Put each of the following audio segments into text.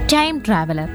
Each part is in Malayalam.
ടൈം ട്രാവലർ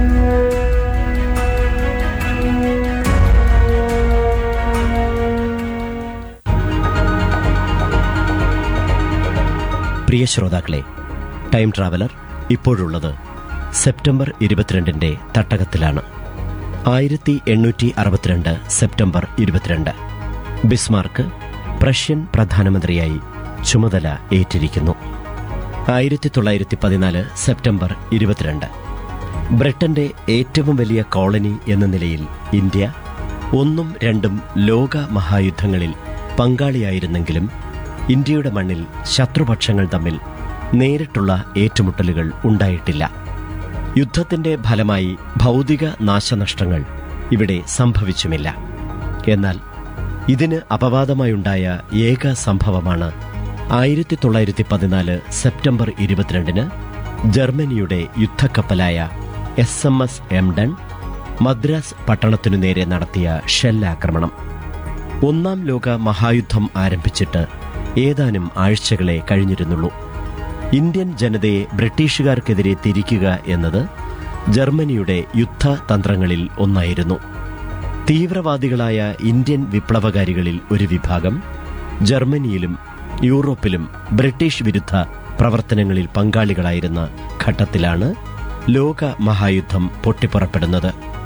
പ്രിയ ശ്രോതാക്കളെ ടൈം ട്രാവലർ ഇപ്പോഴുള്ളത് സെപ്റ്റംബർ ഇരുപത്തിരണ്ടിന്റെ തട്ടകത്തിലാണ് ആയിരത്തി എണ്ണൂറ്റി അറുപത്തിരണ്ട് സെപ്റ്റംബർ ഇരുപത്തിരണ്ട് ബിസ്മാർക്ക് പ്രഷ്യൻ പ്രധാനമന്ത്രിയായി ചുമതല ഏറ്റിരിക്കുന്നു ആയിരത്തി തൊള്ളായിരത്തി പതിനാല് സെപ്റ്റംബർ ഇരുപത്തിരണ്ട് ബ്രിട്ടന്റെ ഏറ്റവും വലിയ കോളനി എന്ന നിലയിൽ ഇന്ത്യ ഒന്നും രണ്ടും ലോക മഹായുദ്ധങ്ങളിൽ പങ്കാളിയായിരുന്നെങ്കിലും ഇന്ത്യയുടെ മണ്ണിൽ ശത്രുപക്ഷങ്ങൾ തമ്മിൽ നേരിട്ടുള്ള ഏറ്റുമുട്ടലുകൾ ഉണ്ടായിട്ടില്ല യുദ്ധത്തിന്റെ ഫലമായി ഭൗതിക നാശനഷ്ടങ്ങൾ ഇവിടെ സംഭവിച്ചുമില്ല എന്നാൽ ഇതിന് അപവാദമായുണ്ടായ ഏക സംഭവമാണ് ആയിരത്തി തൊള്ളായിരത്തി പതിനാല് സെപ്റ്റംബർ ഇരുപത്തിരണ്ടിന് ജർമ്മനിയുടെ യുദ്ധക്കപ്പലായ S M S Emden Madras പട്ടണത്തിനു നേരെ നടത്തിയ ഷെല്ലാക്രമണം ഒന്നാം ലോക മഹായുദ്ധം ആരംഭിച്ചിട്ട് ഏതാനും ആഴ്ചകളെ കഴിഞ്ഞിരുന്നുള്ളൂ ഇന്ത്യൻ ജനതയെ ബ്രിട്ടീഷുകാർക്കെതിരെ തിരിക്കുക എന്നത് ജർമ്മനിയുടെ യുദ്ധതന്ത്രങ്ങളിൽ ഒന്നായിരുന്നു തീവ്രവാദികളായ ഇന്ത്യൻ വിപ്ലവകാരികളിൽ ഒരു വിഭാഗം ജർമ്മനിയിലും യൂറോപ്പിലും ബ്രിട്ടീഷ് വിരുദ്ധ പ്രവർത്തനങ്ങളിൽ പങ്കാളികളായിരുന്ന ഘട്ടത്തിലാണ് ലോക മഹായുദ്ധം പൊട്ടിപ്പുറപ്പെടുന്നത്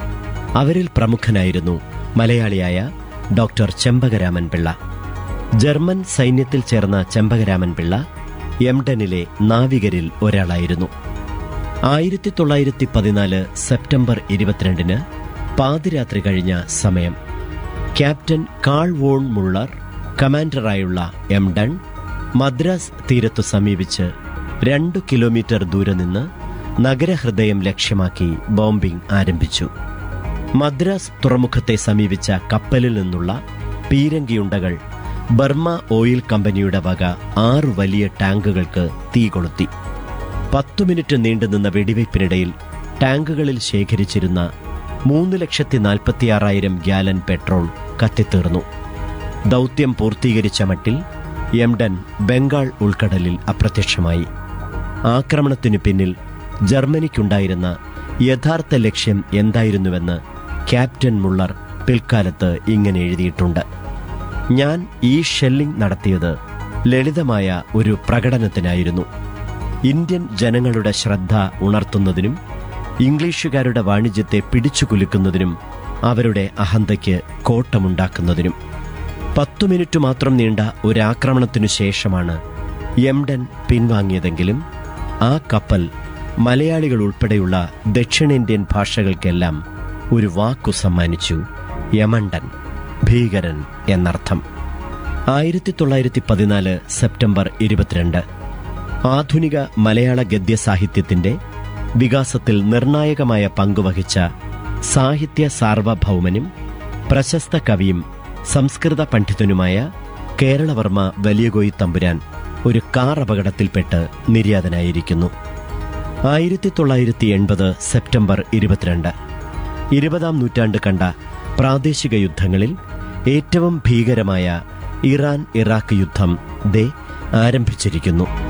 അവരിൽ പ്രമുഖനായിരുന്നു മലയാളിയായ ഡോക്ടർ ചെമ്പകരാമൻ പിള്ള ജർമ്മൻ സൈന്യത്തിൽ ചേർന്ന ചെമ്പകരാമൻ പിള്ള എംഡനിലെ നാവികരിൽ ഒരാളായിരുന്നു ആയിരത്തി തൊള്ളായിരത്തി പതിനാല് സെപ്റ്റംബർ ഇരുപത്തിരണ്ടിന് പാതിരാത്രി കഴിഞ്ഞ സമയം ക്യാപ്റ്റൻ കാൾ വോൺ മുള്ളർ കമാൻഡറായുള്ള എംഡൺ മദ്രാസ് തീരത്തു സമീപിച്ച് രണ്ടു കിലോമീറ്റർ ദൂരെ നിന്ന് നഗരഹൃദയം ലക്ഷ്യമാക്കി ബോംബിംഗ് ആരംഭിച്ചു മദ്രാസ് തുറമുഖത്തെ സമീപിച്ച കപ്പലിൽ നിന്നുള്ള പീരങ്കിയുണ്ടകൾ ബർമ ഓയിൽ കമ്പനിയുടെ വക ആറു വലിയ ടാങ്കുകൾക്ക് തീ കൊളുത്തി പത്തു മിനിറ്റ് നീണ്ടുനിന്ന വെടിവയ്പ്പിനിടയിൽ ടാങ്കുകളിൽ ശേഖരിച്ചിരുന്ന മൂന്ന് ലക്ഷത്തി നാൽപ്പത്തിയാറായിരം ഗ്യാലൻ പെട്രോൾ കത്തിത്തീർന്നു ദൗത്യം പൂർത്തീകരിച്ച മട്ടിൽ എംഡൻ ബംഗാൾ ഉൾക്കടലിൽ അപ്രത്യക്ഷമായി ആക്രമണത്തിനു പിന്നിൽ ജർമ്മനിക്കുണ്ടായിരുന്ന യഥാർത്ഥ ലക്ഷ്യം എന്തായിരുന്നുവെന്ന് ക്യാപ്റ്റൻ മുള്ളർ പിൽക്കാലത്ത് ഇങ്ങനെ എഴുതിയിട്ടുണ്ട് ഞാൻ ഈ ഷെല്ലിംഗ് നടത്തിയത് ലളിതമായ ഒരു പ്രകടനത്തിനായിരുന്നു ഇന്ത്യൻ ജനങ്ങളുടെ ശ്രദ്ധ ഉണർത്തുന്നതിനും ഇംഗ്ലീഷുകാരുടെ വാണിജ്യത്തെ പിടിച്ചുകുലുക്കുന്നതിനും അവരുടെ അഹന്തയ്ക്ക് കോട്ടമുണ്ടാക്കുന്നതിനും പത്തു മിനിറ്റ് മാത്രം നീണ്ട ഒരാക്രമണത്തിനു ശേഷമാണ് എംഡൻ പിൻവാങ്ങിയതെങ്കിലും ആ കപ്പൽ മലയാളികൾ ഉൾപ്പെടെയുള്ള ദക്ഷിണേന്ത്യൻ ഭാഷകൾക്കെല്ലാം ഒരു വാക്കു സമ്മാനിച്ചു യമണ്ടൻ ഭീകരൻ എന്നർത്ഥം ആയിരത്തി തൊള്ളായിരത്തി പതിനാല് സെപ്റ്റംബർ ഇരുപത്തിരണ്ട് ആധുനിക മലയാള ഗദ്യസാഹിത്യത്തിന്റെ വികാസത്തിൽ നിർണായകമായ പങ്കുവഹിച്ച സാഹിത്യ സാർവഭൗമനും പ്രശസ്ത കവിയും സംസ്കൃത പണ്ഡിതനുമായ കേരളവർമ്മ വലിയകോയി തമ്പുരാൻ ഒരു കാർ അപകടത്തിൽപ്പെട്ട് നിര്യാതനായിരിക്കുന്നു ആയിരത്തി തൊള്ളായിരത്തി എൺപത് സെപ്റ്റംബർ ഇരുപത്തിരണ്ട് ഇരുപതാം നൂറ്റാണ്ട് കണ്ട പ്രാദേശിക യുദ്ധങ്ങളിൽ ഏറ്റവും ഭീകരമായ ഇറാൻ ഇറാഖ് യുദ്ധം ദേ ആരംഭിച്ചിരിക്കുന്നു